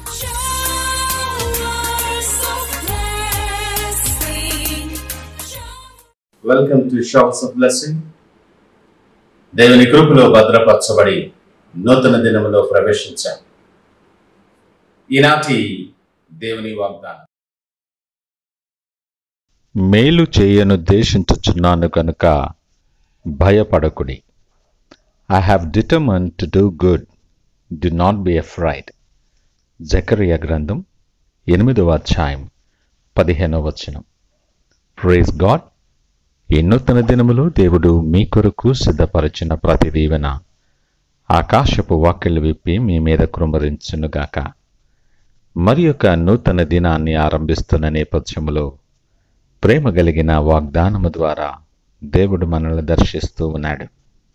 Showers of blessing. Welcome to shops of blessing దేవుని కృపలో భద్రపరచబడి నూతన దినములో ప్రవేశించాం ఈనాటి దేవుని వాగ్దానం మేలు చేయనుద్దేశించుచున్నాను కనుక భయపడకుడి I have determined to do good do not be afraid జకరియ గ్రంథం ఎనిమిదవ అధ్యాయం పదిహేనవ వచనం ప్రేజ్ గాడ్ ఈ నూతన దినములో దేవుడు మీ కొరకు సిద్ధపరిచిన ప్రతి దీవెన ఆకాశపు వాక్యలు విప్పి మీ మీద కృమరించునుగాక మరి యొక్క నూతన దినాన్ని ఆరంభిస్తున్న నేపథ్యములో ప్రేమ కలిగిన వాగ్దానము ద్వారా దేవుడు మనల్ని దర్శిస్తూ ఉన్నాడు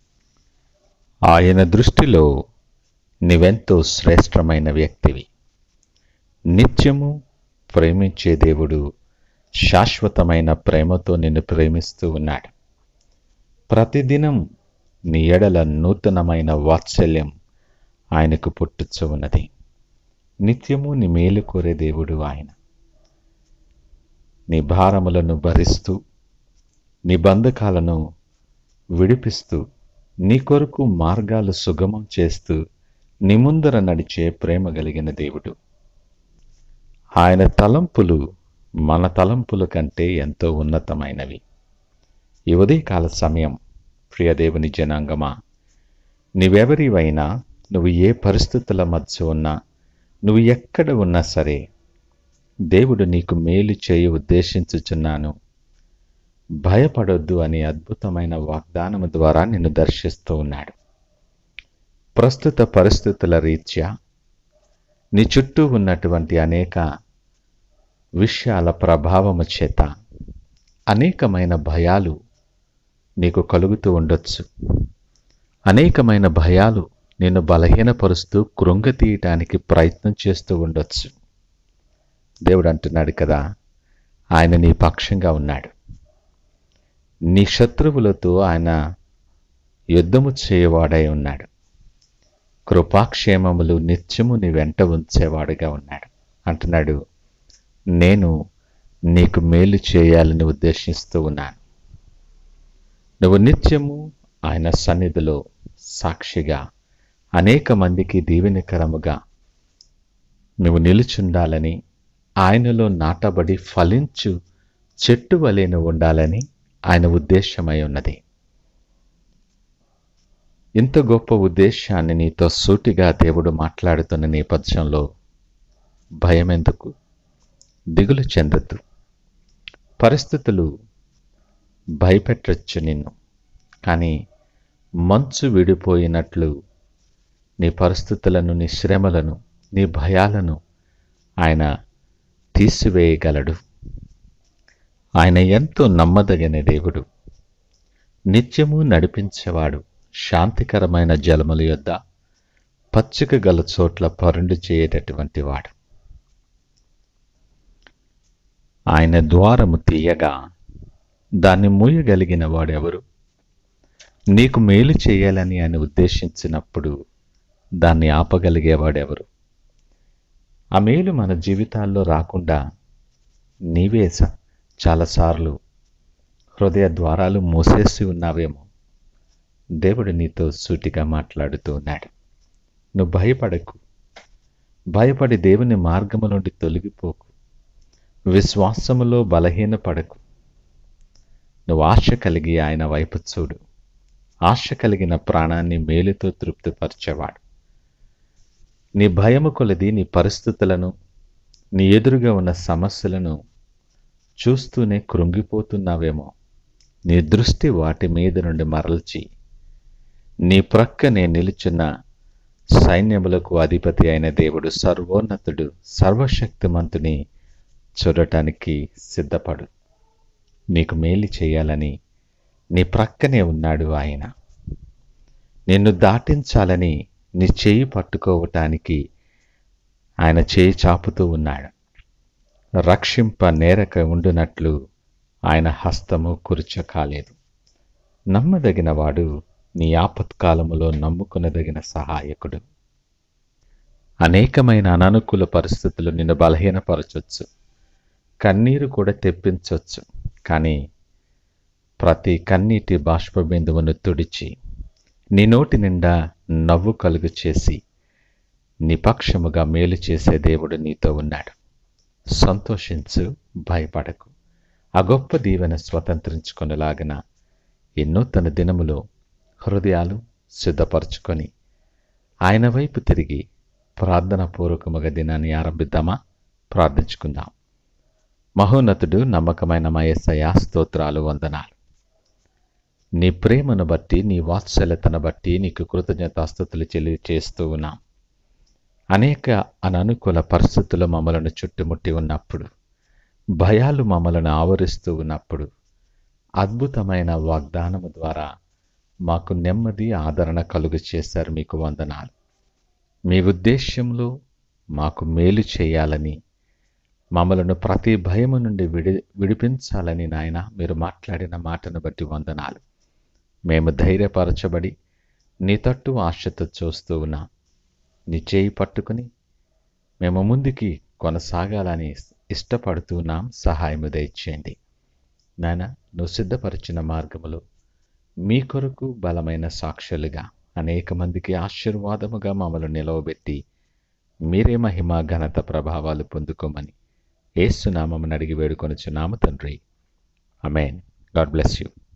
ఆయన దృష్టిలో నీవెంతో శ్రేష్టమైన వ్యక్తివి నిత్యము ప్రేమించే దేవుడు శాశ్వతమైన ప్రేమతో నిన్ను ప్రేమిస్తూ ఉన్నాడు ప్రతిదినం నీ ఎడల నూతనమైన వాత్సల్యం ఆయనకు పుట్టుచు ఉన్నది నిత్యము నీ మేలు కోరే దేవుడు ఆయన నీ భారములను భరిస్తూ నీ బంధకాలను విడిపిస్తూ నీ కొరకు మార్గాలు సుగమం చేస్తూ నీ ముందర నడిచే ప్రేమ కలిగిన దేవుడు ఆయన తలంపులు మన తలంపుల కంటే ఎంతో ఉన్నతమైనవి ఈ ఉదయకాల సమయం ప్రియదేవుని జనాంగమా నీవెవరివైనా నువ్వు ఏ పరిస్థితుల మధ్య ఉన్నా నువ్వు ఎక్కడ ఉన్నా సరే దేవుడు నీకు మేలు చేయి ఉద్దేశించుచున్నాను భయపడొద్దు అనే అద్భుతమైన వాగ్దానము ద్వారా నిన్ను దర్శిస్తూ ఉన్నాడు ప్రస్తుత పరిస్థితుల రీత్యా నీ చుట్టూ ఉన్నటువంటి అనేక విషయాల ప్రభావము చేత అనేకమైన భయాలు నీకు కలుగుతూ ఉండొచ్చు అనేకమైన భయాలు నిన్ను బలహీనపరుస్తూ కృంగతీయటానికి ప్రయత్నం చేస్తూ ఉండొచ్చు దేవుడు అంటున్నాడు కదా ఆయన నీ పక్షంగా ఉన్నాడు నీ శత్రువులతో ఆయన యుద్ధము చేయవాడై ఉన్నాడు కృపాక్షేమములు నిత్యము నీ వెంట ఉంచేవాడుగా ఉన్నాడు అంటున్నాడు నేను నీకు మేలు చేయాలని ఉద్దేశిస్తూ ఉన్నాను నువ్వు నిత్యము ఆయన సన్నిధిలో సాక్షిగా అనేక మందికి దీవెనకరముగా నువ్వు నిలుచుండాలని ఆయనలో నాటబడి ఫలించు చెట్టు వలె నువ్వు ఉండాలని ఆయన ఉద్దేశమై ఉన్నది ఇంత గొప్ప ఉద్దేశాన్ని నీతో సూటిగా దేవుడు మాట్లాడుతున్న నేపథ్యంలో భయం ఎందుకు దిగులు చెందద్దు పరిస్థితులు భయపెట్టచ్చు నిన్ను కానీ మంచు విడిపోయినట్లు నీ పరిస్థితులను నీ శ్రమలను నీ భయాలను ఆయన తీసివేయగలడు ఆయన ఎంతో నమ్మదగిన దేవుడు నిత్యము నడిపించేవాడు శాంతికరమైన జలముల యొద్ద పచ్చిక గల చోట్ల పరుండు చేయటటువంటి వాడు ఆయన ద్వారము తీయగా దాన్ని మూయగలిగిన వాడెవరు నీకు మేలు చేయాలని ఆయన ఉద్దేశించినప్పుడు దాన్ని ఆపగలిగేవాడెవరు ఆ మేలు మన జీవితాల్లో రాకుండా నీవే స- చాలాసార్లు హృదయ ద్వారాలు మూసేసి ఉన్నావేమో దేవుడు నీతో సూటిగా మాట్లాడుతూ ఉన్నాడు నువ్వు భయపడకు భయపడి దేవుని మార్గము నుండి తొలగిపోకు విశ్వాసములో బలహీనపడకు నువ్వు ఆశ కలిగి ఆయన వైపు చూడు ఆశ కలిగిన ప్రాణాన్ని మేలుతో తృప్తిపరిచేవాడు నీ భయము కొలది నీ పరిస్థితులను నీ ఎదురుగా ఉన్న సమస్యలను చూస్తూనే కృంగిపోతున్నావేమో నీ దృష్టి వాటి మీద నుండి మరల్చి నీ ప్రక్కనే నిలుచున్న సైన్యములకు అధిపతి అయిన దేవుడు సర్వోన్నతుడు సర్వశక్తిమంతుని చూడటానికి సిద్ధపడు నీకు మేలు చేయాలని నీ ప్రక్కనే ఉన్నాడు ఆయన నిన్ను దాటించాలని నీ చేయి పట్టుకోవటానికి ఆయన చేయి చాపుతూ ఉన్నాడు రక్షింప నేరక ఉండునట్లు ఆయన హస్తము కురుచ కాలేదు నమ్మదగిన వాడు నీ ఆపత్కాలములో నమ్ముకునదగిన సహాయకుడు అనేకమైన అననుకూల పరిస్థితులు నిన్ను బలహీనపరచవచ్చు కన్నీరు కూడా తెప్పించవచ్చు కానీ ప్రతి కన్నీటి బాష్ప బిందువును తుడిచి నీ నోటి నిండా నవ్వు కలుగు చేసి నిపక్షముగా మేలు చేసే దేవుడు నీతో ఉన్నాడు సంతోషించు భయపడకు ఆ గొప్ప దీవెన స్వతంత్రించుకొనిలాగన ఎన్నో తన దినములో హృదయాలు సిద్ధపరచుకొని ఆయన వైపు తిరిగి ప్రార్థన పూర్వకముగా దినాన్ని ఆరంభిద్దామా ప్రార్థించుకుందాం మహోన్నతుడు నమ్మకమైన మయస్సయ స్తోత్రాలు వందనాలు నీ ప్రేమను బట్టి నీ వాత్సల్యతను బట్టి నీకు కృతజ్ఞతాస్థుతులు చెల్లి చేస్తూ ఉన్నాం అనేక అననుకూల పరిస్థితులు మమ్మలను చుట్టుముట్టి ఉన్నప్పుడు భయాలు మమ్మలను ఆవరిస్తూ ఉన్నప్పుడు అద్భుతమైన వాగ్దానము ద్వారా మాకు నెమ్మది ఆదరణ కలుగు చేశారు మీకు వందనాలు మీ ఉద్దేశ్యంలో మాకు మేలు చేయాలని మమ్మలను ప్రతి భయము నుండి విడి విడిపించాలని నాయన మీరు మాట్లాడిన మాటను బట్టి వందనాలు మేము ధైర్యపరచబడి నీ తట్టు ఆశతో చూస్తూ ఉన్నాం నీ చేయి పట్టుకుని మేము ముందుకి కొనసాగాలని ఇష్టపడుతున్నాం సహాయము దయచేయండి నాయన నువ్వు సిద్ధపరిచిన మార్గములో మీ కొరకు బలమైన సాక్షులుగా అనేక మందికి ఆశీర్వాదముగా మమ్మల్ని నిలవబెట్టి మీరే మహిమ ఘనత ప్రభావాలు పొందుకోమని ఏసునామని అడిగి వేడుకొనుచున్నాము తండ్రి అమేన్ గాడ్ బ్లెస్ యూ